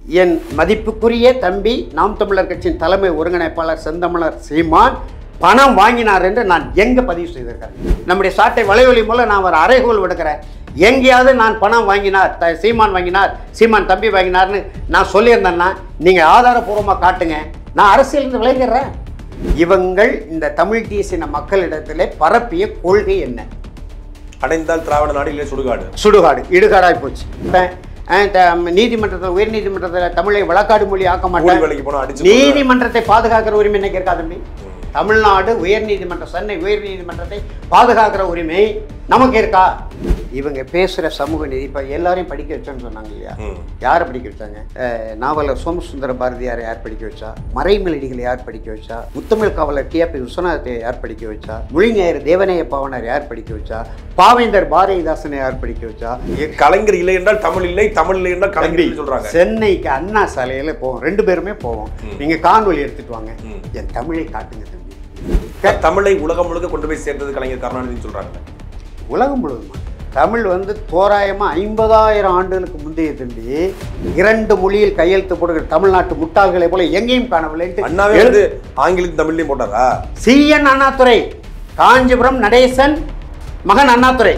என் மதிப்புக்குரிய தம்பி நாம் தமிழர் கட்சியின் தலைமை ஒருங்கிணைப்பாளர் செந்தமிழர் சீமான் பணம் வாங்கினார் என்று நான் எங்கே பதிவு செய்திருக்கிறேன் நம்முடைய சாட்டை வலைவலி மூலம் நான் ஒரு அறைகோல் விடுக்கிறேன் எங்கேயாவது நான் பணம் வாங்கினார் த சீமான் வாங்கினார் சீமான் தம்பி வாங்கினார்னு நான் சொல்லியிருந்தேன்னா நீங்கள் ஆதாரபூர்வமாக காட்டுங்க நான் அரசியலிருந்து விளைஞ்சிடுறேன் இவங்கள் இந்த தமிழ் தேசின மக்களிடத்திலே பரப்பிய கொள்கை என்ன அடைந்தால் திராவிட நாடு இல்லை சுடுகாடு சுடுகாடு இடுகாடாய் போச்சு இப்ப, அஹ், த- நீதிமன்றத்தில் உயர் நீதிமன்றத்தில் தமிழை வழக்காடு மொழி ஆக்க கூலி மாட்டேன் வேலைக்கு போனா அடிச்சு கொல்லுவாங்க. நீதிமன்றத்தை பாதுகாக்கிற உரிமை இன்னைக்கு இருக்கா தம்பி தமிழ்நாடு உயர் நீதிமன்றம் சென்னை உயர் நீதிமன்றத்தை பாதுகாக்கிற உரிமை நமக்கு இருக்கா இவங்க பேசுகிற சமூக நீதி இப்போ எல்லாரையும் படிக்க வச்சோன்னு சொன்னாங்க இல்லையா ம். யாரை படிக்க வச்சாங்க அஹ், நாவலர் சோமசுந்தர பாரதியாரை யார் படிக்க வச்சா மறைமலடிகளை யார் படிக்க வச்சா முத்தமிழ் காவலர் டிஆர்பி விஸ்வநாதத்தை யார் படிக்க வச்சா மொழிஞர் தேவநேய பாவனர் யார் படிக்க வச்சா பாவேந்தர் பாரதிதாசனை யார் படிக்க வச்சா கலைஞர் இல்லை என்றால் தமிழ் இல்லை தமிழ் இல்லை என்றால் கலைஞர் தம்பி இல்லைன்னு சொல்றாங்க சென்னைக்கு அண்ணா சாலையில் போவோம் ரெண்டு பேருமே போவோம் நீங்க காணொலி எடுத்துட்டு வாங்க ம். என் தமிழை காட்டுங்க தம்பி தமிழை உலகம் முழுக்க கொண்டு போய் சேர்த்தது கலைஞர் கருணாநிதினு சொல்றாங்க உலகம் முழுவதுமா தமிழ் வந்து தோராயமா ஐம்பதாயிரம் ஆண்டுகளுக்கு முந்தைய தம்பி இரண்டு மொழியில் கையெழுத்து போடுகிற தமிழ்நாட்டு முட்டாள்களை போல எங்கேயும் காணவில்லை அண்ணாவே வந்து ஆங்கிலத்தையும் தமிழ்லையும் போட்டாரா சிஎன் அண்ணாதுரை காஞ்சிபுரம் நடேசன் மகன் அண்ணாதுரை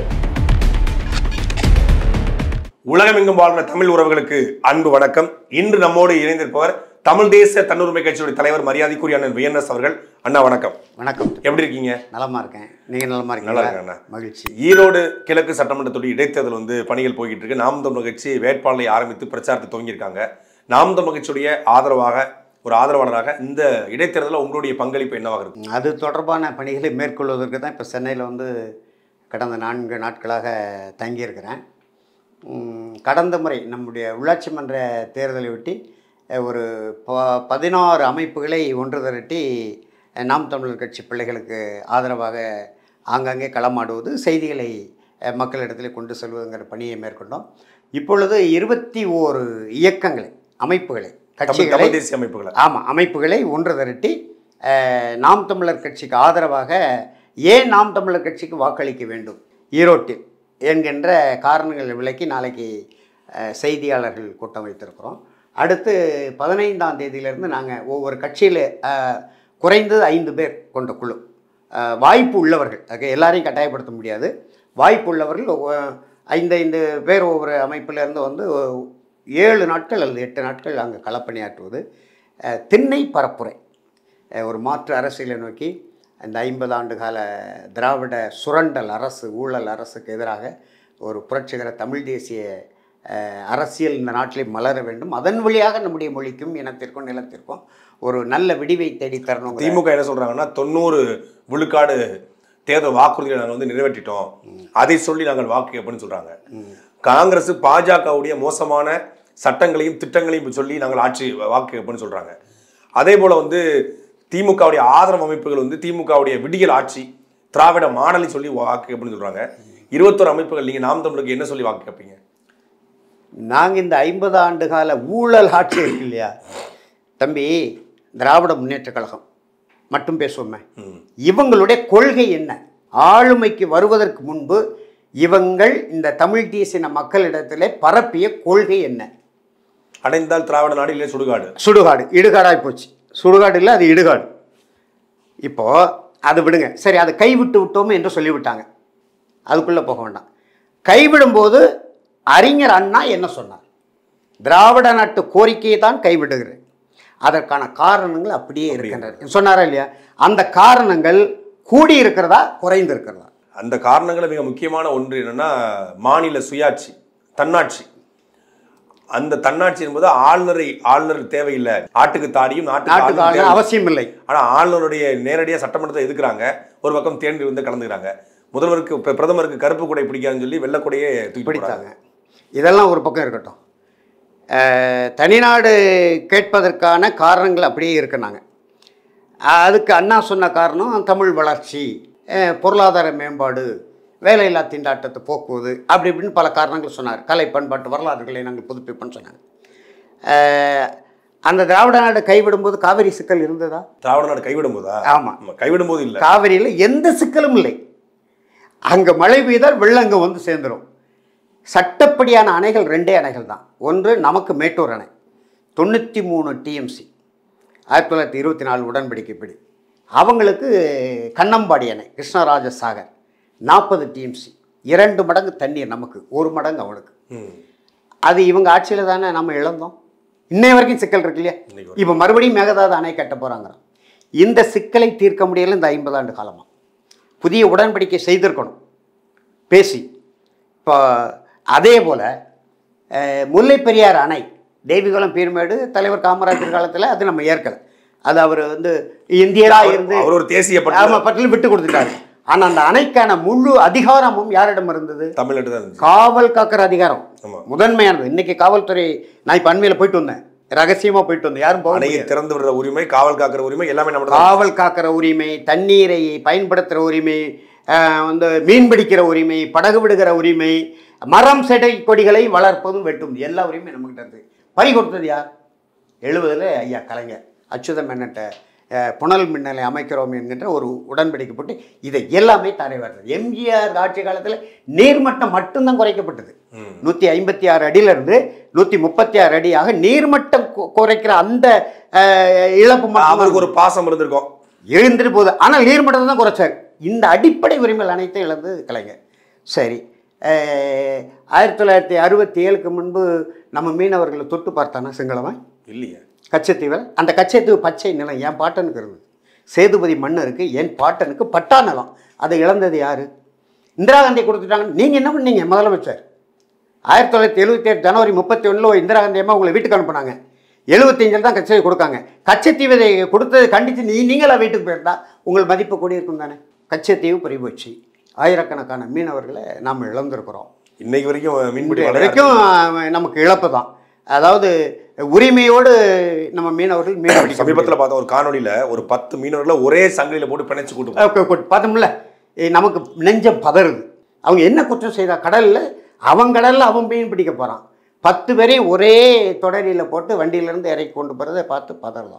உலகமெங்கும் வாழ்ந்த தமிழ் உறவுகளுக்கு அன்பு வணக்கம் இன்று நம்மோடு இணைந்திருப்பவர் தமிழ் தேச தன்னுரிமை கட்சியுடைய தலைவர் மரியாதைக்குரிய அண்ணன் விஎன்எஸ் அவர்கள் அண்ணா வணக்கம் வணக்கம் எப்படி இருக்கீங்க நலமா இருக்கேன் நீங்க நலமா நல்லா இருக்கீங்களா இருக்கேன் அண்ணா. மகிழ்ச்சி ஈரோடு கிழக்கு சட்டமன்றத்துடைய இடைத்தேர்தல் வந்து பணிகள் போய்கிட்டு இருக்கு நாம் தமிழ் கட்சி வேட்பாளரை ஆரம்பித்து பிரச்சாரத்தை துவங்கியிருக்காங்க நாம் தமிழ் கட்சியுடைய ஆதரவாக ஒரு ஆதரவாளராக இந்த இடைத்தேர்தலில் உங்களுடைய பங்களிப்பு என்னவாக இருக்கும் அது தொடர்பான பணிகளை மேற்கொள்வதற்கு தான் இப்போ சென்னையில் வந்து கடந்த நான்கு நாட்களாக தங்கியிருக்கிறேன் உம், கடந்த முறை நம்முடைய உள்ளாட்சி மன்ற தேர்தலை ஒட்டி அஹ், ஒரு ப பதினாறு அமைப்புகளை ஒன்று திரட்டி அஹ், நாம் தமிழர் கட்சி பிள்ளைகளுக்கு ஆதரவாக ஆங்காங்கே களமாடுவது செய்திகளை அஹ், மக்களிடத்தில் கொண்டு செல்வதுங்கிற பணியை மேற்கொண்டோம் இப்பொழுது இருபத்தி ஓரு இயக்கங்களை அமைப்புகளை தமிழ் கட்சிகளை தமிழ் தேசிய அமைப்புகளை ஆமாம் அமைப்புகளை ஒன்று திரட்டி அஹ், நாம் தமிழர் கட்சிக்கு ஆதரவாக ஏன் நாம் தமிழர் கட்சிக்கு வாக்களிக்க வேண்டும் ஈரோட்டில் என்கின்ற காரணங்களை விளக்கி நாளைக்கு அஹ், செய்தியாளர்கள் கூட்டம் வைத்திருக்கிறோம் அடுத்து பதினைந்தாம் தேதியிலிருந்து நாங்கள் ஒவ்வொரு கட்சியில் அஹ், குறைந்தது ஐந்து பேர் கொண்ட குழு அஹ், வாய்ப்பு உள்ளவர்கள் அதுக்கு எல்லாரையும் கட்டாயப்படுத்த முடியாது வாய்ப்பு உள்ளவர்கள் ஒவ்வொ- ஐந்து ஐந்து பேர் ஒவ்வொரு அமைப்பிலிருந்து வந்து ஏழு நாட்கள் அல்லது எட்டு நாட்கள் அங்கே களப்பணியாற்றுவது அஹ், திண்ணை பரப்புரை அஹ், ஒரு மாற்று அரசியலை நோக்கி இந்த ஐம்பது ஆண்டு கால திராவிட சுரண்டல் அரசு ஊழல் அரசுக்கு எதிராக ஒரு புரட்சிகர தமிழ் தேசிய அஹ், அரசியல் இந்த நாட்டிலே மலர வேண்டும் அதன் வழியாக நம்முடைய மொழிக்கும் இனத்திற்கும் நிலத்திற்கும் ஒரு நல்ல விடிவை தேடி தரணும் திமுக என்ன சொல்றாங்கன்னா தொண்ணூறு விழுக்காடு தேர்தல் வாக்குறுதிகளை நாங்கள் வந்து நிறைவேற்றிட்டோம் அதை சொல்லி நாங்கள் வாக்கு கேட்போம்னு சொல்றாங்க காங்கிரஸ் பாஜகவுடைய மோசமான சட்டங்களையும் திட்டங்களையும் சொல்லி நாங்கள் ஆட்சி வாக்கு கேட்போம்னு சொல்றாங்க அதே போல வந்து திமுகவுடைய ஆதரவு அமைப்புகள் வந்து திமுகவுடைய விடியல் ஆட்சி திராவிட மாடலை சொல்லி வாக்கு கேட்போம்னு சொல்றாங்க இருபத்தோரு அமைப்புகள் நீங்க நாம் தமிழுக்கு என்ன சொல்லி வாக்கு கேட்பீங்க நாங்கள் இந்த ஐம்பது ஆண்டு கால ஊழல் ஆட்சி இருக்கு இல்லையா தம்பி திராவிட முன்னேற்ற கழகம் மட்டும் பேசுவோமே ம். இவங்களுடைய கொள்கை என்ன ஆளுமைக்கு வருவதற்கு முன்பு இவங்கள் இந்த தமிழ் தேசின மக்களிடத்திலே பரப்பிய கொள்கை என்ன அடைந்தால் திராவிட நாடு இல்லை சுடுகாடு சுடுகாடு இடுகாடாய் போச்சு சுடுகாடு இல்லை அது இடுகாடு இப்போ அது விடுங்க சரி அதை கைவிட்டு விட்டோம் என்று சொல்லிவிட்டாங்க அதுக்குள்ளே போக வேண்டாம் கைவிடும்போது அறிஞர் அண்ணா என்ன சொன்னார் திராவிட நாட்டு கோரிக்கையை தான் கைவிடுகிறேன் அதற்கான காரணங்கள் அப்படியே இருக்கின்றன சொன்னாரா இல்லையா அந்த காரணங்கள் கூடி இருக்கிறதா குறைந்து இருக்கிறதா அந்த காரணங்களை மிக முக்கியமான ஒன்று என்னன்னா மாநில சுயாட்சி தன்னாட்சி அந்த தன்னாட்சி என்பது ஆளுநரை ஆளுநர் தேவையில்லை ஆட்டுக்கு தாடியும் நாட்டுக்கு நாட்டுக்கு ஆளுநர் ஆளுநர் தேவை. அவசியம் இல்லை ஆனா ஆளுநருடைய நேரடியாக சட்டமன்றத்தை எதுக்குறாங்க ஒரு பக்கம் தேர்ந்து வந்து கலந்துக்கிறாங்க முதல்வருக்கு இப்ப பிரதமருக்கு கருப்பு கொடை பிடிக்காதுன்னு சொல்லி வெள்ளக்கொடையே தூக்கி பிடித்தாங்க இதெல்லாம் ஒரு பக்கம் இருக்கட்டும் அஹ், தனிநாடு கேட்பதற்கான காரணங்கள் அப்படியே இருக்குனாங்க அதுக்கு அண்ணா சொன்ன காரணம் தமிழ் வளர்ச்சி அஹ், பொருளாதார மேம்பாடு வேலையில்லா திண்டாட்டத்தை போக்குவது அப்படி இப்படின்னு பல காரணங்கள் சொன்னார் கலை பண்பாட்டு வரலாறுகளை நாங்கள் புதுப்பிப்போம்னு சொன்னாங்க அஹ், அந்த திராவிட நாடு கைவிடும்போது காவிரி சிக்கல் இருந்ததா திராவிட நாடு கைவிடும் போதா ஆமாம் ஆமா, கைவிடும் போது இல்ல காவிரியில் எந்த சிக்கலும் இல்லை அங்கே மழை பெய்தால் வெள்ளம் அங்கே வந்து சேர்ந்துடும் சட்டப்படியான அணைகள் ரெண்டே அணைகள் தான் ஒன்று நமக்கு மேட்டூர் அணை தொண்ணூற்றி மூணு டிஎம்சி ஆயிரத்தி தொள்ளாயிரத்தி இருபத்தி நாலு உடன்படிக்கைப்படி அவங்களுக்கு கண்ணம்பாடி அணை கிருஷ்ணராஜ சாகர் நாற்பது டிஎம்சி இரண்டு மடங்கு தண்ணீர் நமக்கு ஒரு மடங்கு அவனுக்கு ம். அது இவங்க ஆட்சியில் தானே நம்ம இழந்தோம் இன்னைய வரைக்கும் சிக்கல் இருக்கு இல்லையா இன்னைக்கு இப்போ மறுபடியும் மேகதாது அணை கட்ட போகிறாங்க இந்த சிக்கலை தீர்க்க முடியல இந்த ஐம்பது ஆண்டு காலமாக புதிய உடன்படிக்கை செய்திருக்கணும் பேசி இப்போ அதே போல் முல்லை பெரியார் அணை தேவிகுளம் பீர்மேடு தலைவர் காமராஜர் காலத்தில் அது நம்ம ஏற்கலை அது அவர் வந்து இந்தியராக இருந்து அவர் ஒரு தேசிய பட்டியல் ஆமா பட்டியல் விட்டு கொடுத்துட்டாரு ஆனா அந்த அணைக்கான முழு அதிகாரமும் யாரிடம் இருந்தது தமிழ்நாட்டு தான் இருந்துச்சு காவல் காக்கிற அதிகாரம் ஆமா. முதன்மையானது இன்னைக்கு காவல்துறை நான் இப்ப அண்மையில போயிட்டு வந்தேன் ரகசியமா போயிட்டு வந்தேன் யாரும் போக அணையை முடியாது. திறந்து விடுற உரிமை காவல் காக்கிற உரிமை எல்லாமே நம்ம தான் காவல் காக்கிற உரிமை தண்ணீரை பயன்படுத்துகிற உரிமை ஆஹ், வந்து மீன் பிடிக்கிற உரிமை படகு விடுகிற உரிமை மரம் செடை கொடிகளை வளர்ப்பதும் வெட்டும் எல்லா உரிமையும் நம்மகிட்ட இருக்கு பறி கொடுத்தது யார் எழுபதுல ஐயா கலைஞர் அச்சுத மென்னட்ட அஹ், புனல் மின்னலை அமைக்கிறோம் என்கின்ற ஒரு உடன்படிக்கை போட்டு இதை எல்லாமே தரை வர்றது எம்ஜிஆர் ஆட்சி காலத்தில் நீர்மட்டம் மட்டும்தான் குறைக்கப்பட்டது ம். நூற்றி ஐம்பத்தி ஆறு அடியிலிருந்து நூற்றி முப்பத்தி ஆறு அடியாக நீர்மட்டம் கு- குறைக்கிற அந்த அஹ், இழப்பு மட்டும் அவருக்கு ஒரு பாசம் இருந்திருக்கும் எழுந்துட்டு போகுது ஆனால் நீர்மட்டத்தை தான் குறைச்சார் இந்த அடிப்படை உரிமைகள் அனைத்தையும் இழந்து கலைஞர் சரி அஹ், ஆயிரத்தி தொள்ளாயிரத்தி அறுபத்தி ஏழுக்கு முன்பு நம்ம மீனவர்களை தொட்டு பார்த்தானா சிங்களவன் இல்லையே கச்சத்தீவில் அந்த கச்சத்தீவு பச்சை நிலம் என் பாட்டனுக்கு இருந்தது சேதுபதி மன்னருக்கு என் பாட்டனுக்கு பட்டா நிலம் அதை இழந்தது யாரு இந்திரா காந்தி கொடுத்துட்டாங்க நீங்கள் என்ன பண்ணீங்க முதலமைச்சர் ஆயிரத்தி தொள்ளாயிரத்தி எழுபத்தி ஏழு ஜனவரி முப்பத்தி ஒன்றில் இந்திரா காந்தி அம்மா உங்களை வீட்டுக்கு அனுப்புனாங்க எழுபத்தஞ்சில் தான் கச்சத்தீவு கொடுக்காங்க கச்சத்தீவை கொடுத்தது கண்டித்து நீ நீங்களா வீட்டுக்கு போயிருந்தா உங்கள் மதிப்பு கூடியிருக்கும் தானே கச்சத்தீவு பறி போச்சு ஆயிரக்கணக்கான மீனவர்களை நாம் இழந்திருக்கிறோம் இன்னைக்கு வரைக்கும் மீன்பிடி இது வலையா வரைக்கும் அஹ், நமக்கு இழப்பு தான் அதாவது உரிமையோடு நம்ம மீனவர்கள் மீன் பிடிக்க சமீபத்தில் பார்த்த ஒரு காணொளியில ஒரு பத்து மீனவர்களை ஒரே சங்கிலியில போட்டு பிணைச்சு கூட்டு போனாங்க. முடியும். அஹ், பார்த்தோம்ல eh, நமக்கு நெஞ்சம் பதறுது அவங்க என்ன குற்றம் செய்தா கடல்ல அவன் கடல்ல அவன் மீன் பிடிக்க போறான் பத்து பேரையும் ஒரே தொடரியில் போட்டு வண்டியிலேருந்து இறக்கி கொண்டு போகிறத பார்த்து பதறலாம்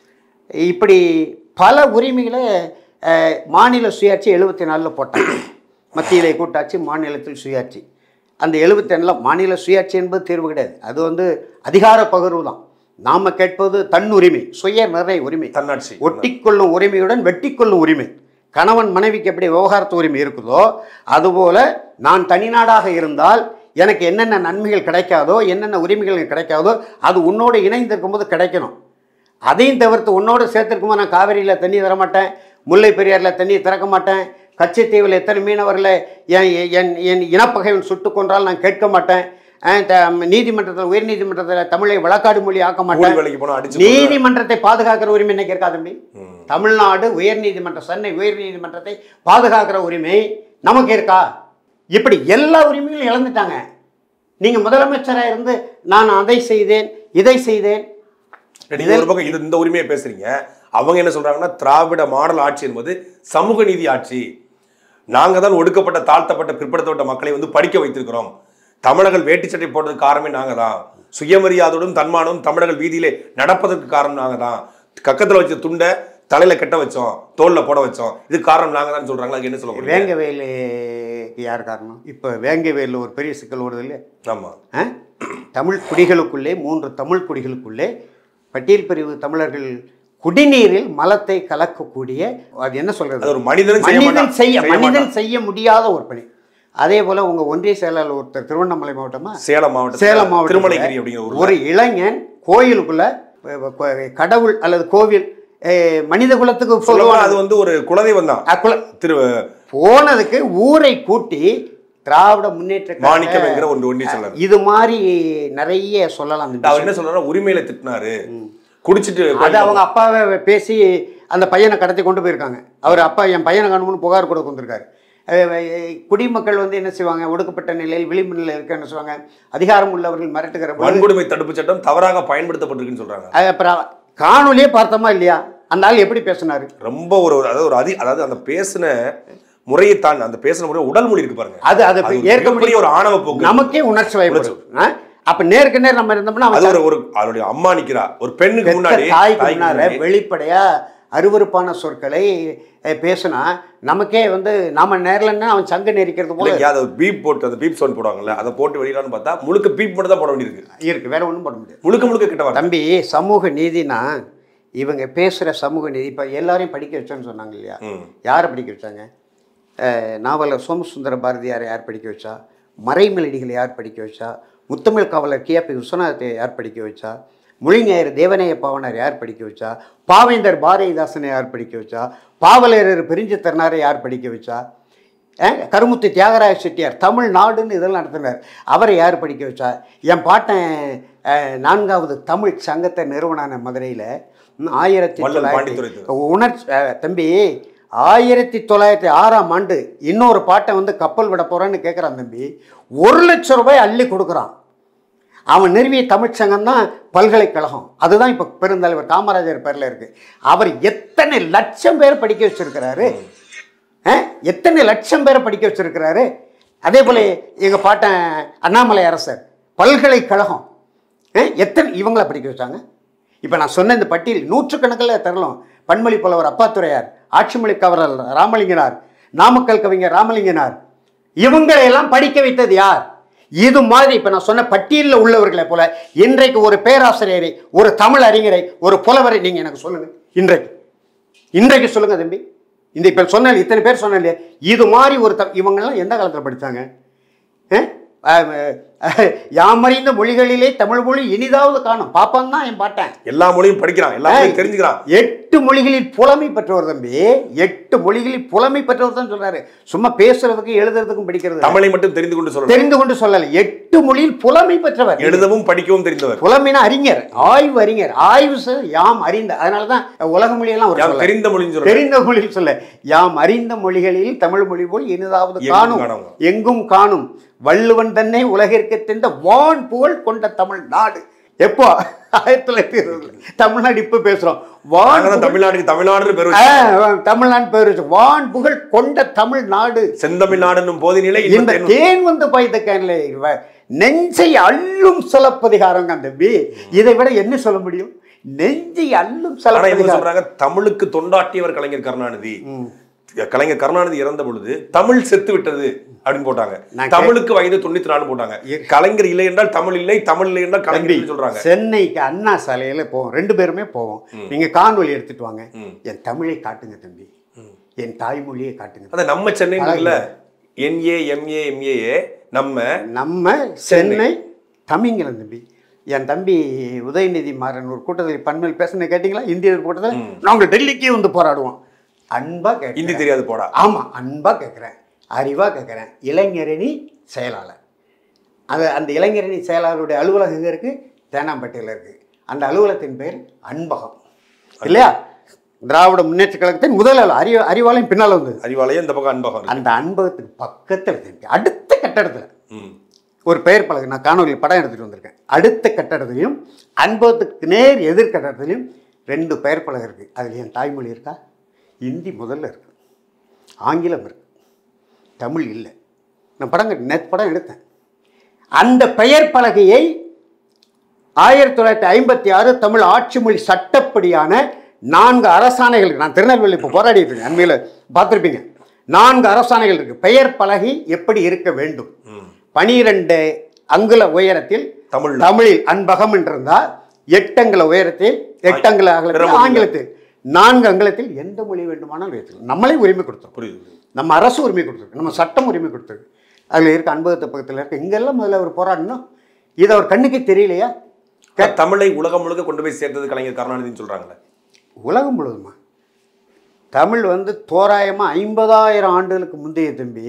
இப்படி பல உரிமைகளை அஹ், மாநில சுயாட்சி எழுபத்தி நாலில் போட்டாங்க மத்தியிலே கூட்டாட்சி மாநிலத்தில் சுயாட்சி அந்த எழுபத்தி மாநில சுயாட்சி என்பது தீர்வு கிடையாது அது வந்து அதிகார பகிர்வு தான் நாம் கேட்பது தன் உரிமை சுய நிர்ணய உரிமை தன்னாட்சி ஒட்டிக்கொள்ளும் உரிமையுடன் வெட்டிக்கொள்ளும் உரிமை கணவன் மனைவிக்கு எப்படி விவகாரத்து உரிமை இருக்குதோ அதுபோல நான் தனிநாடாக இருந்தால் எனக்கு என்னென்ன நன்மைகள் கிடைக்காதோ என்னென்ன உரிமைகள் எனக்கு கிடைக்காதோ அது உன்னோடு இணைந்திருக்கும் போது கிடைக்கணும் அதையும் தவிர்த்து உன்னோடு சேர்த்திருக்கும்போது நான் காவிரியில் தண்ணி தர மாட்டேன் முல்லை பெரியாரில் தண்ணி திறக்க மாட்டேன் கச்சத்தீவில் எத்தனை மீனவர்களை என் என் என் இனப்பகைவன் சுட்டு கொன்றால் நான் கேட்க மாட்டேன் அஹ் த- நீதிமன்றத்தில் உயர் நீதிமன்றத்தில் தமிழை வழக்காடு மொழி ஆக்க கூலி மாட்டேன் வேலைக்கு போனா அடிச்சு நீதிமன்றத்தை பாதுகாக்கிற உரிமை இன்னைக்கு இருக்கா தம்பி ம். தமிழ்நாடு உயர் நீதிமன்றம் சென்னை உயர் நீதிமன்றத்தை பாதுகாக்கிற உரிமை நமக்கு இருக்கா இப்படி எல்லா உரிமைகளும் இழந்துட்டாங்க நீங்க முதலமைச்சராக இருந்து நான் அதை செய்தேன் இதை செய்தேன் நீங்க ஒரு பக்கம் இது இந்த உரிமையை பேசுறீங்க அவங்க என்ன சொல்றாங்கன்னா திராவிட மாடல் ஆட்சி என்பது சமூக நீதி ஆட்சி நாங்க தான் ஒடுக்கப்பட்ட தாழ்த்தப்பட்ட பிற்படுத்தப்பட்ட மக்களை வந்து படிக்க வைத்திருக்கிறோம் தமிழர்கள் வேட்டி சட்டை போட்டதுக்கு காரணமே நாங்க தான் சுயமரியாதையோடும் தன்மானமும் தமிழர்கள் வீதியிலே நடப்பதற்கு காரணம் நாங்க தான் கக்கத்துல வச்ச துண்டை தலையில கட்ட வச்சோம் தோல்ல போட வச்சோம் இது காரணம் நாங்க தான் சொல்றாங்க அதுக்கு என்ன சொல்ல முடியும் வேங்கவேலுக்கு யார் காரணம் இப்போ வேங்கவேலில் ஒரு பெரிய சிக்கல் வருது இல்லையா ஆமா ஆ? தமிழ் குடிகளுக்குள்ளே மூன்று தமிழ் குடிகளுக்குள்ளே பட்டியல் பிரிவு தமிழர்கள் குடிநீரில் மலத்தை கலக்கக்கூடிய அது என்ன சொல்றது அது ஒரு மனிதனும் செய்ய மனிதன் மாட்டான். செய்ய செய்ய மனிதன் செய்ய முடியாத ஒரு பணி அதே போல உங்க ஒன்றிய செயலாளர் ஒருத்தர் திருவண்ணாமலை மாவட்டமா சேலம் மாவட்டம் சேலம் மாவட்டம் திருமலைகிரி அப்படிங்கிற ஒரு ஒரு இளைஞன் கோயிலுக்குள்ள அஹ், கோ- கடவுள் அல்லது கோவில் அஹ், மனித குலத்துக்கு சொல்லப்போனா பொதுவான அது வந்து ஒரு குலதெய்வம் தான் அக்குல- திரு போனதுக்கு ஊரை கூட்டி திராவிட முன்னேற்ற கழக- மாணிக்கம் என்கிற ஒன்று ஒன்றி சொல்லார் இது மாதிரி நிறைய சொல்லலாம் இந்த அவர் என்ன சொல்றாரு உரிமையில திட்டினாரு குடிச்சிட்டு அது அவங்க அப்பாவை பேசி அந்த பையனை கடத்தி கொண்டு போயிருக்காங்க அவர் அப்பா என் பையனை காணும்னு புகார் கூட வந்திருக்காரு அஹ் அஹ் குடிமக்கள் வந்து என்ன செய்வாங்க ஒடுக்கப்பட்ட நிலையில் விளிம்பு நிலையில் இருக்க என்ன செய்வாங்க அதிகாரம் உள்ளவர்கள் மிரட்டுகிற பொழுது வன்கொடுமை தடுப்பு சட்டம் தவறாக பயன்படுத்தப்பட்டிருக்குன்னு சொல்றாங்க அது அப்புறம் காணொலியே பார்த்தோமா இல்லையா அந்த ஆள் எப்படி பேசினாரு ரொம்ப ஒரு அதாவது ஒரு அதி அதாவது அந்த பேசின முறையை தான் அந்த பேசின முறை உடல் மொழி இருக்கு பாருங்க அது அது அது ஒரு ஏற்க மிகப்பெரிய முடியும் ஒரு ஆணவ போக்கு நமக்கே உணர்ச்சி வயப்படும் ஆ? அப்ப நேருக்கு நேர் நம்ம இருந்தோம்னா அவன் அது ஒரு ஒரு அவருடைய அம்மா நிக்கிறா ஒரு பெண்ணுக்கு பெத்த முன்னாடி தாய்க்கு தாய்க்கு முன்னால முன்னாடி வெளிப்படையா அருவருப்பான சொற்களை அஹ், பேசுனா நமக்கே வந்து நாம நேரலன்னா அவன் சங்கு நெரிக்கிறது போல இல்லைங்க அதை பீப் போட்டு அந்த பீப் சவுண்ட் போடுவாங்கல்ல அதை போட்டு வெளியிடலாம்னு பார்த்தா முழுக்க பீப் மட்டும் தான் போட வேண்டியிருக்கு இருக்கு வேற ஒன்றும் பண்ண முடியாது முழுக்க முழுக்க கிட்ட வார்த்தை தம்பி சமூக நீதினா இவங்க பேசுகிற சமூக நீதி இப்போ எல்லாரையும் படிக்க வச்சோன்னு சொன்னாங்க இல்லையா ம் யாரை படிக்க வச்சாங்க அஹ், நாவலர் சோமசுந்தர பாரதியாரை யார் படிக்க வச்சா மறைமலடிகளை யார் படிக்க வச்சா முத்தமிழ் காவலர் கியாபி விஸ்வநாதத்தை யார் படிக்க வச்சா மொழிஞாயிறு தேவநேய பாவனர் யார் படிக்க வச்சா பாவேந்தர் பாரதிதாசனை யார் படிக்க வச்சா பாவலரர் பெருஞ்சித்தரனாரை யார் படிக்க வச்சா அஹ், கருமுத்து தியாகராய செட்டியார் தமிழ்நாடுன்னு இதெல்லாம் நடத்தினார் அவரை யார் படிக்க வச்சா என் பாட்டன் அஹ், நான்காவது தமிழ் சங்கத்தை நிறுவனான மதுரையில் ஆயிரத்தி வள்ளல் தொள்ளாயிரத்தி பாண்டித்துரை உணர்ச்சி அஹ், தம்பி ஆயிரத்தி தொள்ளாயிரத்தி ஆறாம் ஆண்டு இன்னொரு பாட்டை வந்து கப்பல் விட போகிறேன்னு கேட்குறான் தம்பி ஒரு லட்சம் ரூபாய் அள்ளி கொடுக்குறான் அவன் நிறுவிய தமிழ்ச்சங்கம் தான் பல்கலைக்கழகம் அதுதான் இப்போ பெருந்தலைவர் காமராஜர் பேரில் இருக்குது அவர் எத்தனை லட்சம் பேர் படிக்க வச்சிருக்கிறாரு அஹ், எத்தனை லட்சம் பேரை படிக்க வச்சிருக்கிறாரு அதே போல் எங்கள் பாட்டன் அண்ணாமலை அரசர் பல்கலைக்கழகம் அஹ், எத்தனை இவங்கள படிக்க வச்சாங்க இப்போ நான் சொன்ன இந்த பட்டியல் நூற்றுக்கணக்கில் தரலாம் பன்மொழி புலவர் அப்பாத்துரையார் ஆட்சிமொழி கவரல் ராமலிங்கனார் நாமக்கல் கவிஞர் ராமலிங்கனார் இவங்களை எல்லாம் படிக்க வைத்தது யார் இது மாதிரி இப்போ நான் சொன்ன பட்டியலில் உள்ளவர்களை போல இன்றைக்கு ஒரு பேராசிரியரை ஒரு தமிழ் அறிஞரை ஒரு புலவரை நீங்கள் எனக்கு சொல்லுங்கள் இன்றைக்கு இன்றைக்கு சொல்லுங்க தம்பி இந்த இப்போ சொன்ன இத்தனை பேர் சொன்னேன் இல்லையா இது மாதிரி ஒரு த இவங்கெல்லாம் எந்த காலத்தில் படித்தாங்க யாமறிந்த மொழிகளிலே தமிழ் மொழி இனிதாவது காணும் பாப்பான் தான் என் பாட்டேன் எல்லா மொழியும் படிக்கிறான் எல்லா மொழியும் தெரிஞ்சுக்கிறான் எட்டு மொழிகளில் புலமை பெற்றவர் தம்பி எட்டு மொழிகளில் புலமை பெற்றவர் தான் சொல்றாரு சும்மா பேசுறதுக்கும் எழுதுறதுக்கும் படிக்கிறது தமிழை மட்டும் தெரிந்து கொண்டு சொல்லலாம் தெரிந்து கொண்டு சொல்லல எட்டு மொழியில் புலமை பெற்றவர் எழுதவும் படிக்கவும் தெரிந்தவர் புலமைனா அறிஞர் ஆய்வு அறிஞர் ஆய்வு செய் யாம் அறிந்த அதனால தான் உலக மொழியெல்லாம் ஒரு யார் சொல்லல. தெரிந்த மொழின்னு சொல்றாரு தெரிந்த மொழியில் சொல்ல யாம் அறிந்த மொழிகளில் தமிழ் மொழி போல் இனிதாவது எங்கும் காணும் காணோம். எங்கும் காணும் வள்ளுவன் தன்னை உலகிற்கு தெரிந்த வான் புகழ் கொண்ட தமிழ் நாடு எப்போ ஆயிரத்தி தொள்ளாயிரத்தி இருபதுல தமிழ்நாடு இப்ப பேசுறோம் வான் நாங்க தான் தமிழ்நாடுக்கு தமிழ்நாடுன்னு பேர் வச்சு ஆ, தமிழ்நாடு பேர் வச்சு வான் புகழ் கொண்ட தமிழ் நாடு செந்தமிழ்நாடுன்னும் போதினிலே இந்த இன்பத் தேன் தேன் வந்து பாய்த்த கேன்ல நெஞ்சை அள்ளும் சிலப்பதிகாரங்க தம்பி இதை விட என்ன சொல்ல முடியும் நெஞ்சை அள்ளும் ஆனா இவங்க சிலப்பதிகாரம் சொல்றாங்க தமிழுக்கு தொண்டாட்டியவர் கலைஞர் கருணாநிதி கலைஞர் கருணாநிதி இறந்த பொழுது தமிழ் செத்து விட்டது அப்படின்னு போட்டாங்க நான் தமிழுக்கு வயது தொண்ணூத்தி நாலு போட்டாங்க கலைஞர் இல்லை என்றால் தமிழ் இல்லை தமிழ் இல்லை என்றால் கலைஞர் இல்லைன்னு சொல்றாங்க சென்னைக்கு அண்ணா சாலையில போவோம் ரெண்டு பேருமே போவோம் நீங்க காணொலி எடுத்துட்டு வாங்க ம். என் தமிழை காட்டுங்க தம்பி என் தாய்மொழியை காட்டுங்க அத நம்ம சென்னை இல்ல என்ஏ எம்ஏ எம்ஏஏ நம்ம நம்ம சென்னை தமிங்கிலம் தம்பி என் தம்பி உதயநிதி மாறன் ஒரு கூட்டத்தில் பன்மையில் பேசுன கேட்டிங்களா இந்திய கூட்டத்தில் நாங்கள் டெல்லிக்கே வந்து போராடுவோம் அன்பா கேட்க ஹிந்தி தெரியாது போடா ஆமா அன்பா கேட்குறேன் அறிவா கேட்குறேன் இளைஞரணி செயலாளர் அது அந்த இளைஞரணி செயலாளருடைய அலுவலகம் எங்கே இருக்குது தேனாம்பேட்டையில் இருக்குது அந்த அலுவலகத்தின் பேர் அன்பகம் இல்லையா திராவிட முன்னேற்ற கழகத்தின் முதல் அலுவலகம். அறிவு அறிவாலயம் பின்னால் வந்தது அறிவாலயம் இந்த பக்கம் அன்பகம் இருக்கு. அந்த அன்பகத்துக்கு பக்கத்தில் திரும்பி அடுத்த கட்டடத்தில் ம். ஒரு பெயர் பலகை நான் காணொலியில் படம் எடுத்துகிட்டு வந்திருக்கேன் அடுத்த கட்டடத்துலையும் அன்பகத்துக்கு நேர் எதிர் கட்டடத்துலையும் ரெண்டு பெயர் பலகை இருக்குது அதில் என் தாய்மொழி இருக்கா ஹிந்தி முதல்ல இருக்கு ஆங்கிலம் இருக்கு தமிழ் இல்லை நான் படம் கட்டி- நேத்து படம் எடுத்தேன் அந்த பெயர் பலகையை ஆயிரத்தி தொள்ளாயிரத்தி ஐம்பத்தி ஆறு தமிழ் ஆட்சி மொழி சட்டப்படியான நான்கு அரசாணைகள் இருக்கு நான் திருநெல்வேலி இப்போ போராடிட்டு இருக்கேன் அண்மையில் பார்த்துருப்பீங்க நான்கு அரசாணைகள் இருக்கு பெயர் பலகை எப்படி இருக்க வேண்டும் ம். பனிரெண்டு அங்குல உயரத்தில் தமிழ் தமிழில் அன்பகம் என்றிருந்தால் எட்டு அங்குல உயரத்தில் எட்டு அங்குல பிற அகலத்தில் மொழிகள். ஆங்கிலத்தில் நான்கு அங்குலத்தில் எந்த மொழி வேண்டுமானாலும் வைத்துக்கலாம் நம்மளே உரிமை கொடுத்தோம் புரியுது நம்ம அரசு உரிமை கொடுத்துருக்கு நம்ம சட்டம் உரிமை கொடுத்துருக்கு அதில் இருக்க அன்பகத்து பக்கத்தில் இருக்க இங்கெல்லாம் முதல்ல அவர் போராடணும் இது அவர் கண்ணுக்கு தெரியலையா தமிழை உலகம் முழுக்க கொண்டு போய் சேர்த்தது கலைஞர் கருணாநிதினு சொல்றாங்களே உலகம் முழுவதுமா தமிழ் வந்து தோராயமாக ஐம்பதாயிரம் ஆண்டுகளுக்கு முந்தைய தம்பி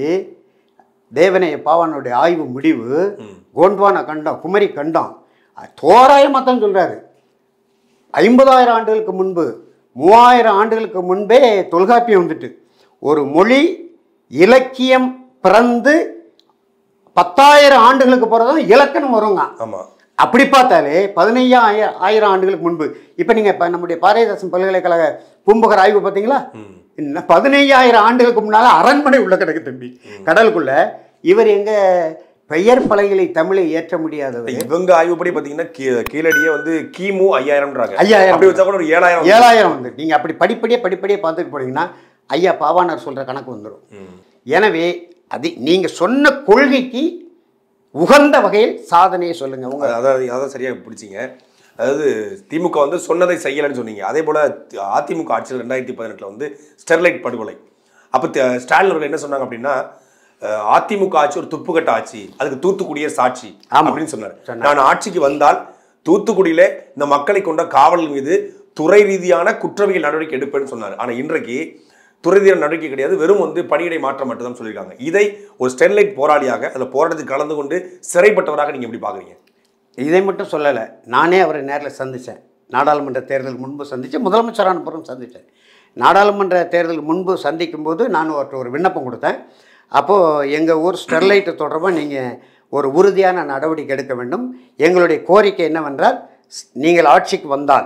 தேவனைய பாவானுடைய ஆய்வு முடிவு கோண்ட்வான கண்டம் குமரி கண்டம் தோராயமாக தான் சொல்கிறாரு ஐம்பதாயிரம் ஆண்டுகளுக்கு முன்பு மூவாயிரம் ஆண்டுகளுக்கு முன்பே தொல்காப்பியம் வந்துட்டு ஒரு மொழி இலக்கியம் பிறந்து பத்தாயிரம் ஆண்டுகளுக்கு பிறகு இலக்கணம் வருங்க ஆமா அப்படி பார்த்தாலே பதினையாயிரம் ஆயிரம் ஆண்டுகளுக்கு முன்பு இப்போ நீங்கள் இப்போ நம்முடைய பாரதிதாசன் பல்கலைக்கழக பூம்புகார் ஆய்வு பார்த்தீங்களா ம். இன்னும் பதினையாயிரம் ஆண்டுகளுக்கு முன்னால் அரண்மனை உள்ள கிடக்கு தம்பி கடலுக்குள்ள இவர் எங்க பெயர் பலகைகளை தமிழில் ஏற்ற முடியாதவர் இவங்க ஆய்வுப்படி பாத்தீங்கன்னா கீ- கீழடியே வந்து கிமு ஐயாயிரம்ன்றாங்க ஐயாயிரம். அப்படி வச்சா கூட ஒரு ஏழாயிரம் ஏழாயிரம் வந்து நீங்கள் அப்படி படிப்படியாக படிப்படியாக பார்த்துட்டு போனீங்கன்னா ஐயா பாவாணர் சொல்கிற கணக்கு வந்துடும் ம். எனவே அது நீங்கள் சொன்ன கொள்கைக்கு உகந்த வகையில் சாதனையை சொல்லுங்கள் உங்கள் அதாவது அதான் சரியா பிடிச்சிங்க அதாவது திமுக வந்து சொன்னதை செய்யலைன்னு சொன்னீங்க அதே போல தி- அதிமுக ஆட்சியில் ரெண்டாயிரத்தி பதினெட்டில் வந்து ஸ்டெர்லைட் படுகொலை அப்போ ஸ்டாலின் அவர்கள் என்ன சொன்னாங்க அப்படின்னா அஹ், அதிமுக ஆட்சி ஒரு துப்புக்கட்ட ஆட்சி அதுக்கு தூத்துக்குடியே சாட்சி ஆமா. அப்படின்னு சொன்னார் நான் ஆட்சிக்கு வந்தால் தூத்துக்குடியிலே இந்த மக்களை கொண்ட காவல் மீது துறை ரீதியான குற்றவியல் நடவடிக்கை எடுப்பேன்னு சொன்னார் ஆனா இன்றைக்கு துறை ரீதியான நடவடிக்கை கிடையாது வெறும் வந்து பணியிடை மாற்றம் மட்டும் தான் சொல்லியிருக்காங்க இதை ஒரு ஸ்டெர்லைட் போராளியாக அதில் போராட்டத்தில் கலந்து கொண்டு சிறைப்பட்டவராக நீங்க எப்படி பாக்குறீங்க இதை மட்டும் சொல்லலை நானே அவரை நேரில் சந்தித்தேன் நாடாளுமன்ற தேர்தல் முன்பு சந்தித்தேன் முதலமைச்சரான பிறகு சந்தித்தேன் நாடாளுமன்ற தேர்தல் முன்பு சந்திக்கும் போது நான் அவர்கிட்ட ஒரு விண்ணப்பம் கொடுத்தேன் அப்போது எங்கள் ஊர் ஸ்டெர்லைட்டு தொடர்பாக நீங்கள் ஒரு உறுதியான நடவடிக்கை எடுக்க வேண்டும் எங்களுடைய கோரிக்கை என்னவென்றால் ஸ்- நீங்கள் ஆட்சிக்கு வந்தால்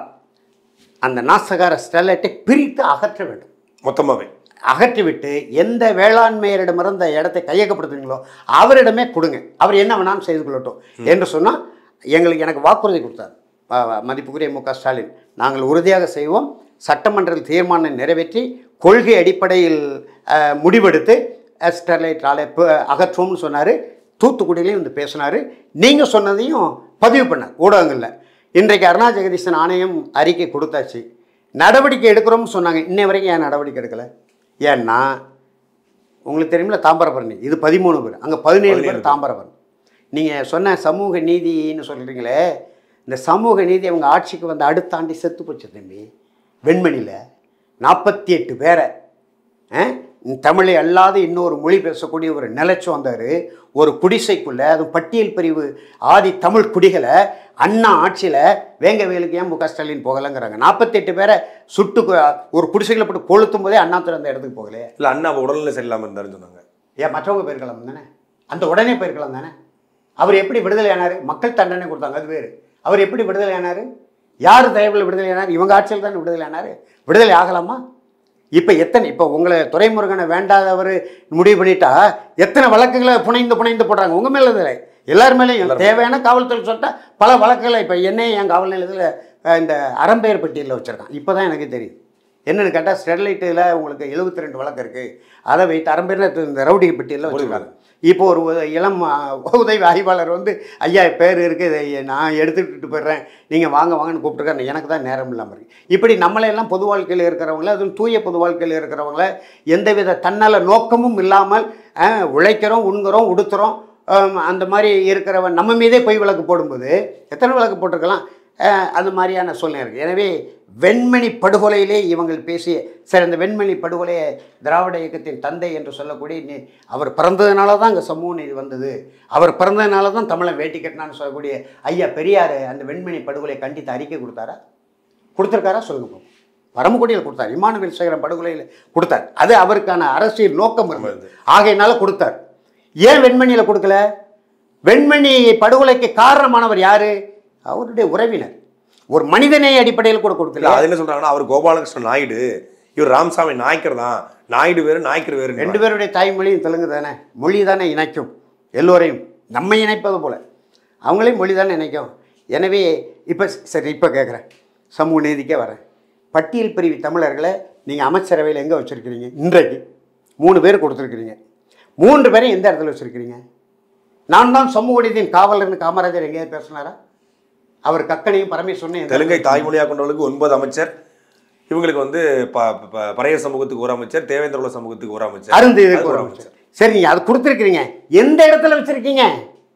அந்த நாசகார ஸ்டெர்லைட்டை பிரித்து அகற்ற வேண்டும் மொத்தமாவே அகற்றிவிட்டு எந்த வேளாண்மையரிடமிருந்து அந்த இடத்தை கையகப்படுத்துறீங்களோ அவரிடமே கொடுங்க அவர் என்ன வேணாலும் செய்து கொள்ளட்டும் என்று சொன்னால் எங்களுக்கு எனக்கு வாக்குறுதி கொடுத்தார் ப- மதிப்புக்குரிய மு க ஸ்டாலின் நாங்கள் உறுதியாக செய்வோம் சட்டமன்றத்தில் தீர்மானம் நிறைவேற்றி கொள்கை அடிப்படையில் அஹ், முடிவெடுத்து அஹ், ஸ்டெர்லைட் ஆலை ப- அகற்றுவோம்னு சொன்னார் தூத்துக்குடியிலையும் வந்து பேசினார் நீங்கள் சொன்னதையும் பதிவு பண்ணார் ஊடகங்களில் இன்றைக்கு அருணா ஜெகதீசன் ஆணையம் அறிக்கை கொடுத்தாச்சு நடவடிக்கை எடுக்கிறோம்னு சொன்னாங்க இன்னை வரைக்கும் ஏன் நடவடிக்கை எடுக்கலை ஏன்னா உங்களுக்கு தெரியுமில்ல தாம்பரபரணி இது பதிமூணு பேர் அங்கே பதினேழு பேர் தாம்பரபரணி நீங்கள் சொன்ன சமூக நீதின்னு சொல்கிறீங்களே இந்த சமூக நீதி அவங்க ஆட்சிக்கு வந்த அடுத்த ஆண்டு செத்து போச்சு தம்பி வெண்மணியில் நாற்பத்தி எட்டு பேரை ஆ? தமிழை அல்லாத இன்னொரு மொழி பேசக்கூடிய ஒரு நிலைச்சு வந்தார் ஒரு குடிசைக்குள்ளே அதுவும் பட்டியல் பிரிவு ஆதி தமிழ் குடிகளை அண்ணா ஆட்சியில் வேங்கவேலுக்கு ஏன் மு க ஸ்டாலின் போகலைங்கிறாங்க நாற்பத்தெட்டு பேரை சுட்டு கொ- ஒரு குடிசைகளை போட்டு கொளுத்தும் போதே அண்ணாத்துறை அந்த இடத்துக்கு போகலையே இல்ல அண்ணா உடல்நிலை சரியில்லாம இருந்தாருன்னு சொன்னாங்க ஏன் மற்றவங்க போயிருக்கலாம் தானே அந்த உடனே போயிருக்கலாம் தானே அவர் எப்படி விடுதலை ஆனார் மக்கள் தண்டனை கொடுத்தாங்க அது வேறு அவர் எப்படி விடுதலை ஆனார் யார் தயவில் விடுதலை ஆனார் இவங்க ஆட்சியில் தானே விடுதலை ஆனார் விடுதலை ஆகலாமா இப்போ எத்தனை இப்போ உங்களை துரைமுருகனை வேண்டாதவர் முடிவு பண்ணிட்டா எத்தனை வழக்குகளை புனைந்து புனைந்து போடுறாங்க உங்கள் மேலே இல்லை எல்லார் மேலேயும் தேவையான காவல்துறை சொல்லிட்டா பல வழக்குகளை இப்போ என்னையும் என் காவல் நிலையத்தில் அஹ், இந்த அறம்பெயர் பட்டியலில் வச்சுருக்கான் இப்போ தான் எனக்கு தெரியுது என்னென்னு கேட்டால் ஸ்டெர்லைட்டில் உங்களுக்கு 72 ரெண்டு வழக்கு இருக்குது அதை வைத்து அறம்பெயர் இந்த ரவுடி பட்டியலில் வச்சுருக்காங்க இப்போ ஒரு உத- இளம் ஆ, உதவி ஆய்வாளர் வந்து ஐயா பேர் இருக்குது இதை நான் எடுத்துக்கிட்டு போயிடுறேன் நீங்கள் வாங்க வாங்கன்னு கூப்பிட்டுருக்காங்க எனக்கு தான் நேரம் இல்லாமல் இருக்கு இப்படி நம்மளையெல்லாம் பொது வாழ்க்கையில் இருக்கிறவங்கள அதுவும் தூய பொது வாழ்க்கையில் இருக்கிறவங்கள எந்தவித தன்னல நோக்கமும் இல்லாமல் ஆ, உழைக்கிறோம் உண்கிறோம் உடுத்துறோம் ஆம், அந்த மாதிரி இருக்கிறவன் நம்ம மீதே பொய் வழக்கு போடும்போது எத்தனை வழக்கு போட்டிருக்கலாம் அஹ், அது மாதிரியான சூழ்நிலை இருக்குது எனவே வெண்மணி படுகொலையிலே இவங்கள் பேசிய சரி அந்த வெண்மணி படுகொலையை திராவிட இயக்கத்தின் தந்தை என்று சொல்லக்கூடிய நீ அவர் பிறந்ததுனால தான் இங்கே சமூக நீதி வந்தது அவர் பிறந்ததுனால தான் தமிழன் வேட்டி கட்டினான்னு சொல்லக்கூடிய ஐயா பெரியார் அந்த வெண்மணி படுகொலையை கண்டித்து அறிக்கை கொடுத்தாரா கொடுத்துருக்காரா சொல்லுங்க பாப்போம். பரமக்குடியில் கொடுத்தார் இமானுவேல் சேகரன் படுகொலையில் கொடுத்தார் அது அவருக்கான அரசியல் நோக்கம் இருந்தது ஆகையினால கொடுத்தார் ஏன் வெண்மணியில் கொடுக்கல வெண்மணி படுகொலைக்கு காரணமானவர் யாரு அவருடைய உறவினர் ஒரு மனிதநேய அடிப்படையில் கூட இல்ல கொடுக்கல அது என்ன சொல்றாங்கன்னா அவர் கோபாலகிருஷ்ணன் நாயுடு இவர் ராமசாமி நாய்க்கர் தான் நாயுடு வேறு நாய்க்கர் வேறு ரெண்டு பேருடைய தாய்மொழியும் தெலுங்கு தானே மொழி தானே இணைக்கும் எல்லோரையும் நம்ம இணைப்பது போல அவங்களையும் மொழி தானே இணைக்கும் எனவே இப்போ சரி இப்போ கேட்குறேன் சமூக நீதிக்கே வரேன் பட்டியல் பிரிவு தமிழர்களை நீங்கள் அமைச்சரவையில் எங்கே வச்சுருக்கிறீங்க இன்றைக்கு மூணு பேர் கொடுத்துருக்கிறீங்க மூன்று பேரையும் எந்த இடத்துல வச்சுருக்கிறீங்க நான் தான் சமூக நீதியின் காவலர்னு காமராஜர் எங்கேயாவது பேசினாரா அவர் கக்கனையும் பரமேஸ்வரனையும் எந்த தெலுங்கை தாய்மொழியாக கொண்டவர்களுக்கு ஒன்பது அமைச்சர் இவங்களுக்கு வந்து ப- ப- பறைய சமூகத்துக்கு ஒரு அமைச்சர் தேவேந்திர குல சமூகத்துக்கு ஒரு அமைச்சர் அருந்து அதுக்கு இதுக்கு ஒரு ஒரு அமைச்சர் சரி நீங்கள் அது கொடுத்துருக்கிறீங்க எந்த இடத்துல வச்சுருக்கீங்க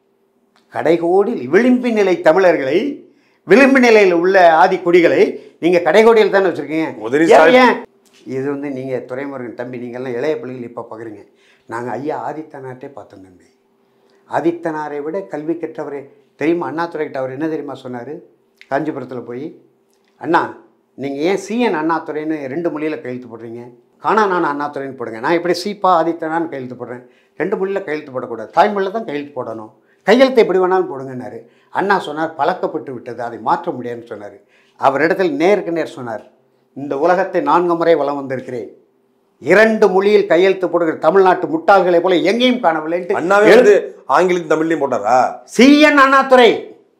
கடைகோடியில் விளிம்பு நிலை தமிழர்களை விளிம்பு நிலையில் உள்ள ஆதி குடிகளை நீங்கள் கடைகோடியில் தானே வச்சுருக்கீங்க உதரி ஏன், சாய்- ஏன் இது வந்து நீங்கள் துறைமுருகன் தம்பி நீங்கள்லாம் இளைய பிள்ளைகள் இப்போ பார்க்குறீங்க நாங்கள் ஐயா ஆதித்தனார்ட்டே பார்த்தோம் தம்பி ஆதித்தனாரை விட கல்வி கற்றவரே தெரியுமா அண்ணாதுரைக்கிட்ட அவர் என்ன தெரியுமா சொன்னார் காஞ்சிபுரத்தில் போய் அண்ணா நீங்கள் ஏன் சிஎன் அண்ணாதுரைன்னு ரெண்டு மொழியில் கையெழுத்து போடுறீங்க காணா நான் அண்ணாதுரைன்னு போடுங்க நான் இப்படி சீப்பா ஆதித்தனான்னு கையெழுத்து போடுறேன் ரெண்டு மொழியில் கையெழுத்து போடக்கூடாது தாய்மொழியில் தான் கையெழுத்து போடணும் கையெழுத்து எப்படி வேணாலும் போடுங்கன்னாரு அண்ணா சொன்னார் பழக்கப்பட்டு விட்டது அதை மாற்ற முடியாதுன்னு சொன்னார் அவரிடத்தில் நேருக்கு நேர் சொன்னார் இந்த உலகத்தை நான்கு முறை வலம் வந்திருக்கிறேன் இரண்டு மொழியில் கையெழுத்து போடுகிற தமிழ்நாட்டு முட்டாள்களை போல எங்கேயும் காணவில்லை அண்ணாவே வந்து ஆங்கிலத்தையும் தமிழ்லையும் போட்டாரா சிஎன் அண்ணாதுரை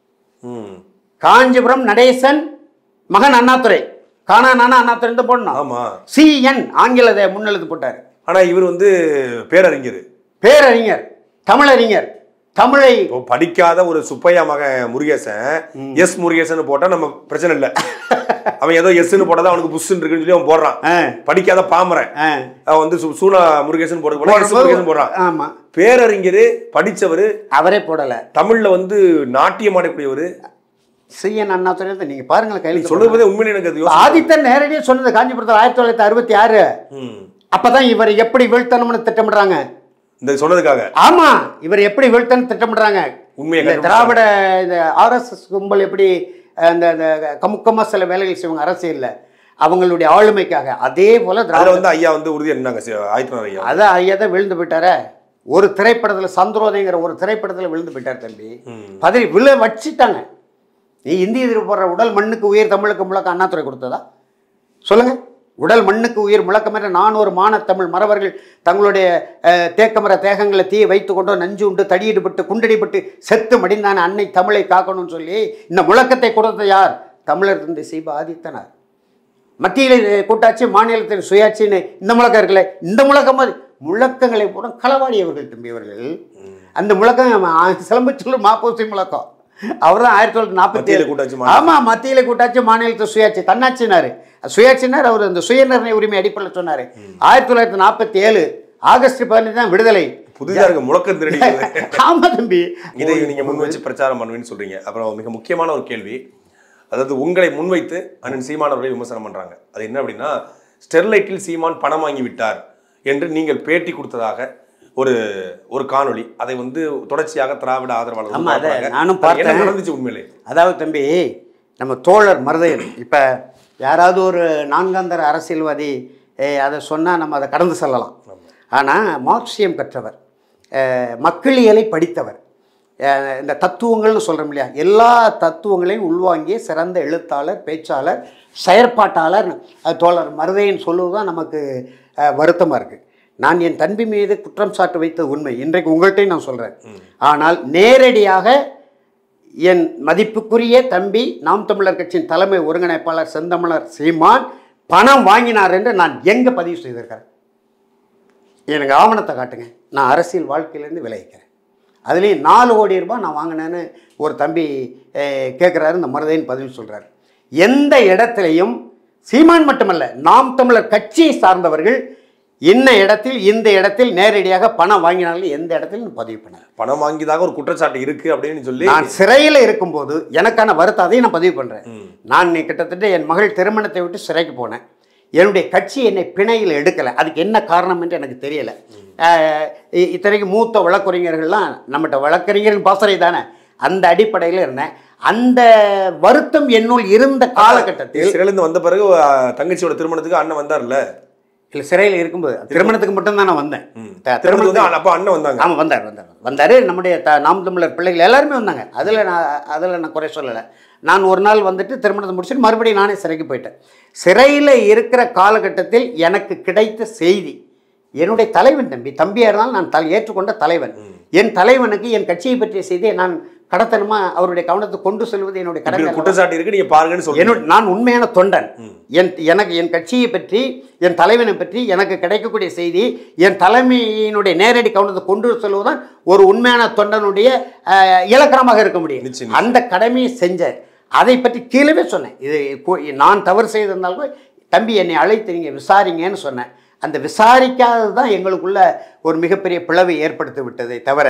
ம் காஞ்சிபுரம் நடேசன் மகன் அண்ணாதுரை காணா நானா அண்ணாதுரை தான் போடணும் ஆமா சிஎன் ஆங்கிலத்தை முன்னெழுத்து போட்டார் ஆனா இவர் வந்து பேரறிஞர் பேரறிஞர் தமிழறிஞர் தமிழை இப்போ படிக்காத ஒரு சுப்பையா மகன் முருகேசன் எஸ் முருகேசன் போட்டா நம்ம பிரச்சனை இல்ல அவன் ஏதோ எஸ்ன்னு போட்டா அவனுக்கு புஷ்ன்னு இருக்குன்னு சொல்லி அவன் போடுறான் ஆ, படிக்காத பாமரன் ஆ. அவன் வந்து சு- சூனா முருகேசன் போடுறது போல எஸ் முருகேசன் போடுறான் ஆமா பேரறிஞர் படிச்சவர் அவரே போடல தமிழ்ல வந்து நாட்டியம் ஆடக்கூடியவர் சிஎன் அண்ணாதுரை தான் நீங்க பாருங்களேன் கையில் சொல்றது போதே உண்மையிலே எனக்கு அது யோசனை. ஆதித்தன் நேரடியாக சொன்னது காஞ்சிபுரத்தில் ஆயிரத்தி தொள்ளாயிரத்தி அறுபத்தி ஆறு ம். அப்பதான் இவர் எப்படி வீழ்த்தணும்னு திட்டமிடுறாங்க இந்த சொன்னதுக்காக ஆமா இவர் எப்படி வீழ்த்தணும் திட்டமிடுறாங்க உண்மையை இந்த கண்டுபிடிச்சாங்க. திராவிட இந்த ஆர்எஸ்எஸ் கும்பல் எப்படி அந்த அந்த கமுக்கமா சில வேலைகள் செய்வாங்க அரசியல்ல அவங்களுடைய ஆளுமைக்காக அதே போல அதுல திராவிட வந்து ஐயா வந்து உறுதி என்னங்க ஆயிரத்தி ஐயா அதான் ஐயா தான் விழுந்து போயிட்டாரே ஒரு திரைப்படத்துல சந்திரோதயங்கிற ஒரு திரைப்படத்துல விழுந்து போயிட்டார் தம்பி ம். பதவி விழ வச்சிட்டாங்க நீ இந்திய எதிர்ப்பு போடுற உடல் மண்ணுக்கு உயிர் தமிழுக்கு முழக்க அண்ணாதுரை கொடுத்ததா சொல்லுங்க உடல் மண்ணுக்கு உயிர் முழக்கம் என்ற நானூறு மானத்தமிழ் மறவர்கள் தங்களுடைய அஹ், தேக்கமர தேகங்களை தீ வைத்து கொண்டோ நஞ்சு உண்டு தடியிடுபட்டு குண்டடிபட்டு செத்து மடிந்தான அன்னை தமிழை காக்கணும்னு சொல்லி இந்த முழக்கத்தை கொடுத்தது யார் தமிழர் தந்தை சீபா ஆதித்தனார் மத்தியில் கூட்டாட்சி மாநிலத்தின் சுயாட்சின்னு இந்த முழக்கம் இருக்குல்ல இந்த முழக்கம் மாதிரி முழக்கங்களை பூரா களவாடியவர்கள் தம்பி அவர்கள் அந்த முழக்கம் சிலம்பு சொல்லு மாப்போசி முழக்கம் அவர் தான் ஆயிரத்தி தொள்ளாயிரத்தி நாற்பத்தி மத்தியில ஏழு கூட்டாட்சி மாநில- ஆமா மத்தியில கூட்டாட்சி மாநிலத்தை சுயாட்சி தன்னாட்சினாரு சுயாட்சினார் அவர் அந்த சுயநிர்ணய உரிமை அடிப்படையில் சொன்னாரு ஆயிரத்தி தொள்ளாயிரத்தி நாற்பத்தி ஏழு ஆகஸ்ட் பதினஞ்சு தான் விடுதலை புதிதா இருக்க முழக்கம் திருடி ஆமா தம்பி இதை நீங்க முன் வச்சு பிரச்சாரம் பண்ணுவேன்னு சொல்றீங்க அப்புறம் மிக முக்கியமான ஒரு கேள்வி அதாவது உங்களை முன்வைத்து அண்ணன் சீமான் அவர்களை விமர்சனம் பண்றாங்க அது என்ன அப்படின்னா ஸ்டெர்லைட்டில் சீமான் பணம் வாங்கி விட்டார் என்று நீங்கள் பேட்டி கொடுத்ததாக ஒரு ஒரு காணொளி அதை வந்து தொடர்ச்சியாக திராவிட ஆதரவாளர்கள் ஆமா, அதை பார்க்கறாங்க. நானும் அது என்ன பார்த்தேன். நடந்துச்சு உண்மையிலே அதாவது தம்பி நம்ம தோழர் மருதையன் இப்போ யாராவது ஒரு நான்காந்தர அரசியல்வாதி eh, அதை சொன்னால் நம்ம அதை கடந்து செல்லலாம் ஆனால் மார்க்சியம் கற்றவர் eh, மக்களியலை படித்தவர் eh, இந்த தத்துவங்கள்னு சொல்கிறோம் இல்லையா எல்லா தத்துவங்களையும் உள்வாங்கிய சிறந்த எழுத்தாளர் பேச்சாளர் செயற்பாட்டாளர் அது தோழர் மருதையன் சொல்லுவது தான் நமக்கு வருத்தமாக இருக்குது நான் என் தம்பி மீது குற்றம் சாட்டு வைத்தது உண்மை இன்றைக்கு உங்கள்கிட்டையும் நான் சொல்கிறேன் ஆனால் நேரடியாக என் மதிப்புக்குரிய தம்பி நாம் தமிழர் கட்சியின் தலைமை ஒருங்கிணைப்பாளர் செந்தமிழர் சீமான் பணம் வாங்கினார் என்று நான் எங்கே பதிவு செய்திருக்கிறேன் எனக்கு ஆவணத்தை காட்டுங்க நான் அரசியல் வாழ்க்கையிலேருந்து விளைவிக்கிறேன் அதுலேயும் நாலு கோடி ரூபாய் நான் வாங்கினேன்னு ஒரு தம்பி கேட்குறாரு இந்த மருதையின் பதில் சொல்கிறார் எந்த இடத்துலையும் சீமான் மட்டுமல்ல நாம் தமிழர் கட்சியை சார்ந்தவர்கள் இன்ன இடத்தில் இந்த இடத்தில் நேரடியாக பணம் வாங்கினாலும் எந்த இடத்திலும் பதிவு பண்ணார் பணம் வாங்கியதாக ஒரு குற்றச்சாட்டு இருக்கு அப்படின்னு சொல்லி நான் சிறையில் இருக்கும்போது எனக்கான வருத்தம் அதையும் நான் பதிவு பண்ணுறேன் நான் நீ கிட்டத்தட்ட என் மகள் திருமணத்தை விட்டு சிறைக்கு போனேன் என்னுடைய கட்சி என்னை பிணையில் எடுக்கலை அதுக்கு என்ன காரணம் என்று எனக்கு தெரியலை அஹ் இ- இத்தனைக்கு மூத்த வழக்கறிஞர்கள்லாம் நம்மகிட்ட வழக்கறிஞர்கள் பாசறை தானே அந்த அடிப்படையில் இருந்தேன் அந்த வருத்தம் என்னுள் இருந்த காலகட்டத்தில் சிறையிலிருந்து வந்த பிறகு அஹ், தங்கச்சியோட திருமணத்துக்கு அண்ணன் வந்தார்ல இல்லை சிறையில் இருக்கும்போது திருமணத்துக்கு மட்டும்தான் நான் வந்தேன் த- திருமணத்துக்கு வந்து அப்ப அண்ணன் வந்தாங்க ஆமாம் வந்தார் வந்தார் வந்தார் நம்முடைய த நாம் தமிழர் பிள்ளைகள் எல்லாருமே வந்தாங்க அதில் நான் அதில் நான் குறை சொல்லலை நான் ஒரு நாள் வந்துட்டு திருமணத்தை முடிச்சுட்டு மறுபடியும் நானே சிறைக்கு போயிட்டேன் சிறையில் இருக்கிற காலகட்டத்தில் எனக்கு கிடைத்த செய்தி என்னுடைய தலைவன் தம்பி தம்பியாக இருந்தாலும் நான் தலை ஏற்றுக்கொண்ட தலைவன் என் தலைவனுக்கு என் கட்சியை பற்றிய செய்தியை நான் கடத்தனமா அவருடைய கவனத்தை கொண்டு செல்வது என்னுடைய இப்படி கடமை ஒரு குற்றச்சாட்டு இருக்கு நீங்க பாருங்கன்னு சொல்றீங்க என்னோட நான் உண்மையான தொண்டன் என் எனக்கு என் கட்சியை பற்றி என் தலைவனை பற்றி எனக்கு கிடைக்கக்கூடிய செய்தி என் தலைமையினுடைய நேரடி கவனத்தை கொண்டு செல்வதுதான் ஒரு உண்மையான தொண்டனுடைய அஹ், இலக்கணமாக இருக்க முடியும் நிச்சயம், அந்த கடமையை செஞ்சேன் அதை பற்றி கீழவே சொன்னேன் இது கு- நான் தவறு செய்திருந்தாலும் தம்பி என்னை அழைத்து நீங்கள் விசாரிங்கன்னு சொன்னேன் அந்த விசாரிக்காதது தான் எங்களுக்குள்ள ஒரு மிகப்பெரிய பிளவை ஏற்படுத்தி விட்டதை தவிர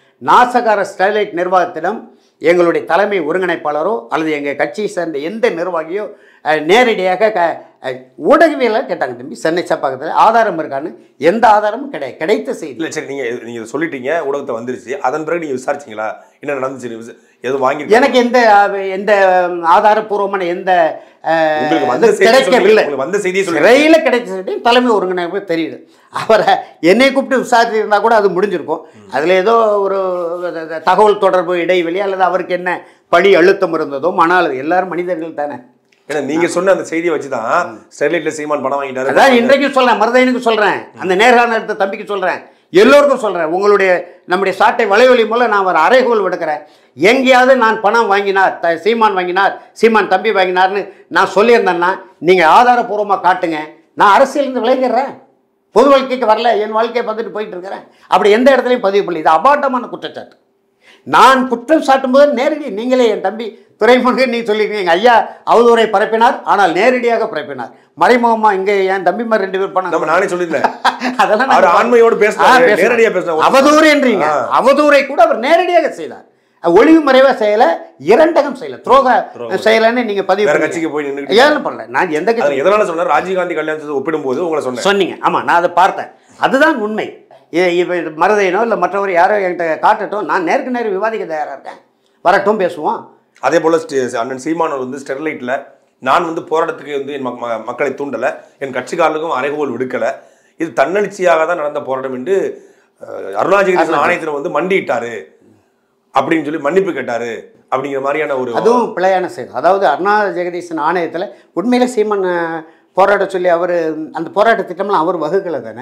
நாசகார ஸ்டெர்லைட் நிர்வாகத்திடம் எங்களுடைய தலைமை ஒருங்கிணைப்பாளரோ அல்லது எங்கள் கட்சியை சேர்ந்த எந்த நிர்வாகியோ அஹ், நேரடியாக க அஹ், ஊடகவியலாளர் கேட்டாங்க தம்பி சென்னை சப்பாக்கத்தில் ஆதாரம் இருக்கான்னு எந்த ஆதாரமும் கிடையாது கிடைத்த செய்தி இல்ல சரி நீங்க நீங்க இதை சொல்லிட்டீங்க ஊடகத்தை வந்துருச்சு அதன் பிறகு நீங்க விசாரிச்சீங்களா என்ன நடந்துச்சு நீங்க விசா- எதுவும் வாங்கி எனக்கு எந்த அஹ், எந்த உம், ஆதாரப்பூர்வமான எந்த அஹ், உங்களுக்கு வந்த இது செய்தி கிடைக்கவில்லை உங்களுக்கு வந்த செய்தியை சொல்லுங்க சிறையில் கிடைச்ச செய்தி தலைமை ஒருங்கிணைப்பு தெரியுது அவரை என்னை கூப்பிட்டு விசாரிச்சிருந்தா கூட அது முடிஞ்சிருக்கும் அதில் ஏதோ ஒரு தகவல் தொடர்பு இடைவெளி அல்லது அவருக்கு என்ன பழி அழுத்தம் இருந்ததோ மன அழுத்தம் எல்லாரும் மனிதர்கள் தானே ஏன்னா நீங்க சொன்ன அந்த செய்தியை வச்சுதான் ஸ்டெர்லைட்ல சீமான் பணம் வாங்கிட்டாரு அதான் இன்றைக்கும் சொல்றேன் மருதையனுக்கு சொல்றேன் அந்த நேர்காணல் எடுத்த தம்பிக்கு சொல்றேன் எல்லோருக்கும் சொல்றேன் உங்களுடைய நம்முடைய சாட்டை வலைவலி மூலம் நான் ஒரு அறைகோல் விடுக்கிறேன் எங்கேயாவது நான் பணம் வாங்கினார் த சீமான் வாங்கினார் சீமான் தம்பி வாங்கினார்னு நான் சொல்லியிருந்தேன்னா நீங்கள் ஆதாரப்பூர்வமாக காட்டுங்க நான் அரசியலேருந்து விளைகிறேன் பொது வாழ்க்கைக்கு வரல என் வாழ்க்கையை பார்த்துட்டு போயிட்டு இருக்கிறேன் அப்படி எந்த இடத்துலையும் பதிவு பண்ணல இது அபாண்டமான குற்றச்சாட்டு நான் குற்றம் சாட்டும் போது நேரடி நீங்களே என் தம்பி துறைமுருகன் நீ சொல்லியிருக்கீங்க எங்கள் ஐயா அவதூறை பரப்பினார் ஆனால் நேரடியாக பரப்பினார் மறைமுகமா இங்கே என் தம்பிமார் ரெண்டு பேர் நம்ம பண்ண நானே சொல்லியிருந்தேன் அதெல்லாம் அவர் நாங்க ஆண்மையோடு ஆ, பேசினாரு பேசுறாரு. நேரடியா பேசினார் அவதூறு என்றீங்க ஆ. அவதூறை கூட அவர் நேரடியாக செய்தார் ஒளிவு மறைவா செய்யல இரண்டகம் செய்யல துரோக செயலன்னு நீங்க பதிவு வேற பண்ணீங்க. கட்சிக்கு போய் நின்னுக்கிட்டு ஏன் பண்ணல நான் எந்த கட்சி அது எதனால சொன்னார் ராஜீவ்காந்தி கல்யாணத்தை ஒப்பிடும்போது உங்களை சொன்னேன் சொன்னீங்க ஆமா நான் அதை பார்த்தேன் அதுதான் உண்மை இ- இப்ப இது மருதையனோ இல்லை மற்றவர் யாரோ என்கிட்ட காட்டட்டும் நான் நேருக்கு நேர் விவாதிக்க தயாரா இருக்கேன் வரட்டும் பேசுவோம் அதே போல ஸ்டே- அண்ணன் சீமானவர் வந்து ஸ்டெர்லைட்ல நான் வந்து போராட்டத்துக்கு வந்து என் மக்- ம- மக்களை தூண்டல என் கட்சிக்காரர்களுக்கும் அறைகோல் விடுக்கல இது தன்னெழுச்சியாக தான் நடந்த போராட்டம் என்று அஹ், அருணாச்சல ஆணையத்தில் வந்து மண்டியிட்டாரு அப்படின்னு சொல்லி மன்னிப்பு கேட்டாரு அப்படிங்கிற மாதிரியான ஒரு அதுவும் பிழையான செயல் அதாவது அருணா ஜெகதீசன் ஆணையத்தில் உண்மையில சீமன் அஹ், போராட சொல்லி அவர் அந்த போராட்ட திட்டம்லாம் அவர் வகுக்கலை தானே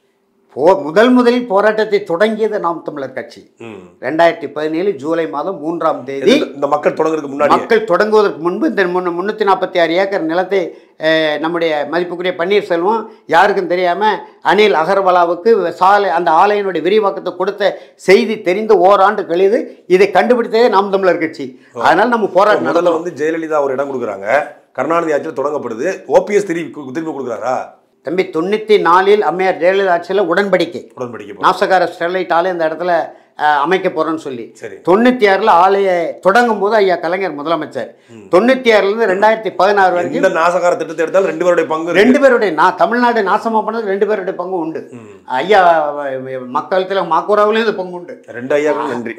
போ முதல் முதலில் போராட்டத்தை தொடங்கியது நாம் தமிழர் கட்சி ம். ரெண்டாயிரத்தி பதினேழு ஜூலை மாதம் மூன்றாம் தேதி இந்த- இந்த மக்கள் தொடங்குறதுக்கு முன்னாடி மக்கள் தொடங்குவதற்கு முன்பு இந்த முன்னு முந்நூற்றி நாற்பத்தி ஆறு ஏக்கர் நிலத்தை அஹ், நம்முடைய மதிப்புக்குரிய பன்னீர்செல்வம் யாருக்கும் தெரியாமல் அனில் அகர்வாலாவுக்கு சாலை அந்த ஆலையினுடைய விரிவாக்கத்தை கொடுத்த செய்தி தெரிந்து ஓராண்டு கழிது இதை கண்டுபிடித்ததே நாம் தமிழர் கட்சி அதனால் நம்ம போராட்டம் முதல்ல நடத்தணும் வந்து ஜெயலலிதா ஒரு இடம் கொடுக்குறாங்க கருணாநிதி ஆட்சியில் தொடங்கப்படுது ஓபிஎஸ் திருப்பி கு- திருப்பி கொடுக்குறாரா தம்பி தொண்ணூற்றி நாலில் அம்மையார் ஜெயலலிதா ஆட்சியில் உடன்படிக்கை உடன்படிக்கை போட்டு. நாசகார ஸ்டெர்லைட் ஆலை இந்த இடத்துல அஹ், அமைக்க போகிறோன்னு சொல்லி சரி தொண்ணூற்றி ஆறில் ஆலையை தொடங்கும் போது ஐயா கலைஞர் முதலமைச்சர் தொண்ணூற்றி ஆறுலேருந்து ரெண்டாயிரத்தி பதினாறு வரைக்கும் எந்த நாசகார திட்டத்தை எடுத்தாலும் ரெண்டு பேருடைய பங்கு இருக்கு. ரெண்டு பேருடைய நான் தமிழ்நாடு நாசமா பண்ணது ரெண்டு பேருடைய பங்கு உண்டு ஐயா மக்களத்தில் மாக்கூராவிலையும் இது பங்கு உண்டு ரெண்டு ஐயாக்கும் நன்றி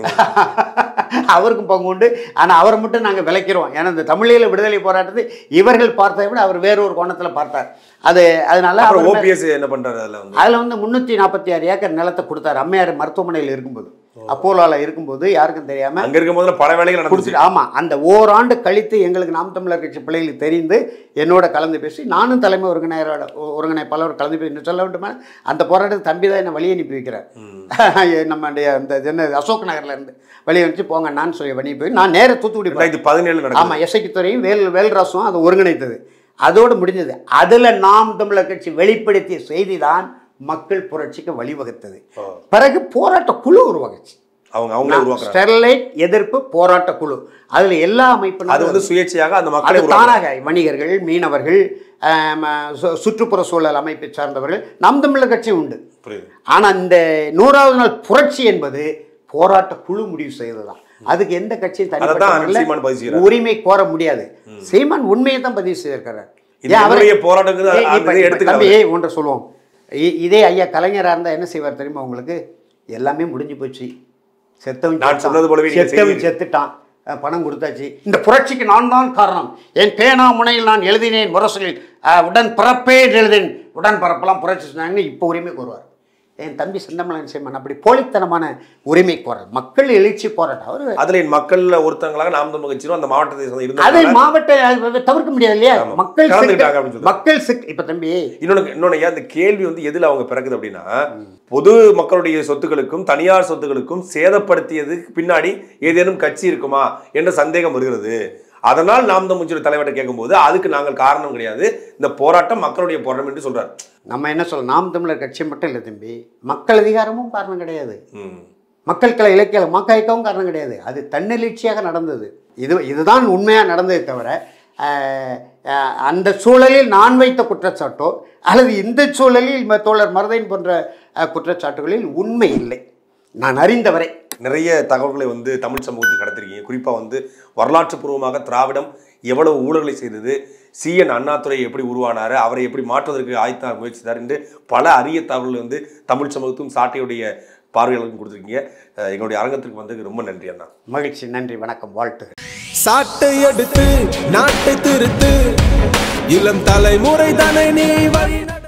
அவருக்கும் பங்கு உண்டு ஆனால் அவரை மட்டும் நாங்கள் விளைக்கிறோம் ஏன்னா இந்த தமிழீழ விடுதலை போராட்டத்தை இவர்கள் பார்த்ததை விட அவர் வேற ஒரு கோணத்தில் பார்த்தார் அது அதனால அப்புறம் அவர் ஓபிஎஸ் என்ன பண்றாரு அதுல வந்து அதில் வந்து முந்நூற்றி நாற்பத்தி ஆறு ஏக்கர் நிலத்தை கொடுத்தாரு அம்மையார் மருத்துவமனையில் இருக்கும்போது அப்போலோவில் இருக்கும்போது யாருக்கும் தெரியாமல் அங்க இருக்கும் போதுல பல வேலைகள் நடந்துச்சு கொடுத்துட்டு ஆமாம் அந்த ஓராண்டு கழித்து எங்களுக்கு நாம் தமிழர் கட்சி பிள்ளைகளுக்கு தெரிந்து என்னோட கலந்து பேசி நானும் தலைமை ஒருங்கிணையரோட ஒருங்கிணைப்பாளர் கலந்து பேசி இன்னும் சொல்ல வேண்டுமா அந்த போராட்டத்தை தம்பி தான் என்னை வழி அனுப்பி வைக்கிறார் நம்முடைய அந்த என்ன அசோக் நகர்ல இருந்து வழி அனுப்பிச்சு போங்க நான் சொல்லி வழி போய் நான் நேர தூத்துக்குடி போனேன். ரெண்டாயிரத்தி பதினேழு நடக்கும் ஆமாம் எஸ்ஐக்கு துறையும் வேல் வேல்ராசும் அதை ஒருங்கிணைத்தது அதோடு முடிஞ்சது அதில் நாம் தமிழர் கட்சி வெளிப்படுத்திய செய்தி தான் மக்கள் புரட்சிக்கு வழிவகுத்தது பிறகு போராட்ட குழு உருவாகுச்சு அவங்க அவங்களே உருவாக்குறாங்க ஸ்டெர்லைட் எதிர்ப்பு போராட்ட குழு அதில் எல்லா அமைப்பு அது வந்து சுயேட்சையாக அந்த மக்களை அது உருவாக்குறாங்க தானாக வணிகர்கள் மீனவர்கள் ஆம், சு- சுற்றுப்புற சூழல் அமைப்பை சார்ந்தவர்கள் நம் தமிழர் கட்சி உண்டு புரியுது ஆனால் இந்த நூறாவது நாள் புரட்சி என்பது போராட்ட குழு முடிவு செய்ததுதான் அதுக்கு எந்த கட்சியும் அதைத்தான் தனிப்பட்ட அண்ணன் முறையில் சீமான் பதிவு செய்கிறார். உரிமை கோர முடியாது சீமான் உண்மையை தான் பதிவு செய்திருக்கிறார் இது ஏன் அவரை- என்னுடைய போராட்டங்கிறது ஏய், அது இப்ப- இதை இப்ப எடுத்துக்கிறாரு. தம்பி, ஒன்றை சொல்லுவோம் இ- இதே ஐயா கலைஞராக இருந்தால் என்ன செய்வார் தெரியுமா உங்களுக்கு எல்லாமே முடிஞ்சு போச்சு செத்தவன் நான் செத்தான். சொன்னது போலவே நீங்க செத்தவன் செய்தீங்க. செத்துட்டான் அஹ் பணம் கொடுத்தாச்சு இந்த புரட்சிக்கு நான் தான் காரணம் என் பேனா முனையில் நான் எழுதினேன் முரசொலில் அஹ், உடன் பிறப்பே எழுதினேன் உடன் பிறப்பெல்லாம் புரட்சி சொன்னாங்கன்னு இப்போ உரிமை கோருவார் என் தம்பி சிந்தமலன் சேமன் அப்படி போலித்தனமான உரிமை கோரல் மக்கள் எழுச்சி போராட்டம் அவர் அதுல என் மக்கள்ல ஒருத்தங்களாக நாம் தமிழ் கட்சியும் அந்த மாவட்டத்தை சேர்ந்த அதை இருந்தாங்க மாவட்ட அது தவிர்க்க முடியாது இல்லையா ஆமா. மக்கள் கலந்துக்கிட்டாங்க சிக்க- அப்படின்னு சொல்லுது. மக்கள் சிக் இப்ப தம்பி இன்னொன்று இன்னொன்று ஏன் அந்த கேள்வி வந்து எதில் அவங்க பிறக்குது அப்படின்னா பொது மக்களுடைய சொத்துக்களுக்கும் தனியார் சொத்துக்களுக்கும் சேதப்படுத்தியதுக்கு பின்னாடி ஏதேனும் கட்சி இருக்குமா என்ற சந்தேகம் வருகிறது அதனால் நாம் தமிழ் கட்சியோட தலைவர்கிட்ட கேட்கும்போது அதுக்கு நாங்கள் காரணம் கிடையாது இந்த போராட்டம் மக்களுடைய போராட்டம் என்று சொல்றார் நம்ம என்ன சொல்ல நாம் தமிழர் கட்சி மட்டும் இல்லை தம்பி மக்கள் அதிகாரமும் காரணம் கிடையாது ம். மக்கள் கலை இலக்கிய மாக்காய்க்கவும் காரணம் கிடையாது அது தன்னெழுச்சியாக நடந்தது இது இதுதான் உண்மையாக நடந்ததே தவிர ஆஹ், ஆஹ், அந்த சூழலில் நான் வைத்த குற்றச்சாட்டோ அல்லது இந்த சூழலில் ம- தோழர் மருதைன் போன்ற ஆஹ், குற்றச்சாட்டுகளில் உண்மை இல்லை நான் அறிந்தவரை நிறைய தகவல்களை வந்து தமிழ் சமூகத்துக்கு கடத்திருக்கீங்க குறிப்பாக வந்து வரலாற்று பூர்வமாக திராவிடம் எவ்வளவு ஊழல்களை செய்தது சிஎன் அண்ணாதுரை எப்படி உருவானார் அவரை எப்படி மாற்றுவதற்கு ஆயத்த முயற்சித்தார் என்று பல அரிய தகவல்கள் வந்து தமிழ் சமூகத்தும் சாட்டையுடைய பார்வையாளருக்கும் கொடுத்துருக்கீங்க அஹ் எங்களுடைய அரங்கத்திற்கு வந்ததுக்கு ரொம்ப நன்றி அண்ணா மகிழ்ச்சி நன்றி வணக்கம் வாழ்த்துகள் சாட்டை எடுத்து நாட்டை திருத்து இளம் தலைமுறை தானே நீ வழி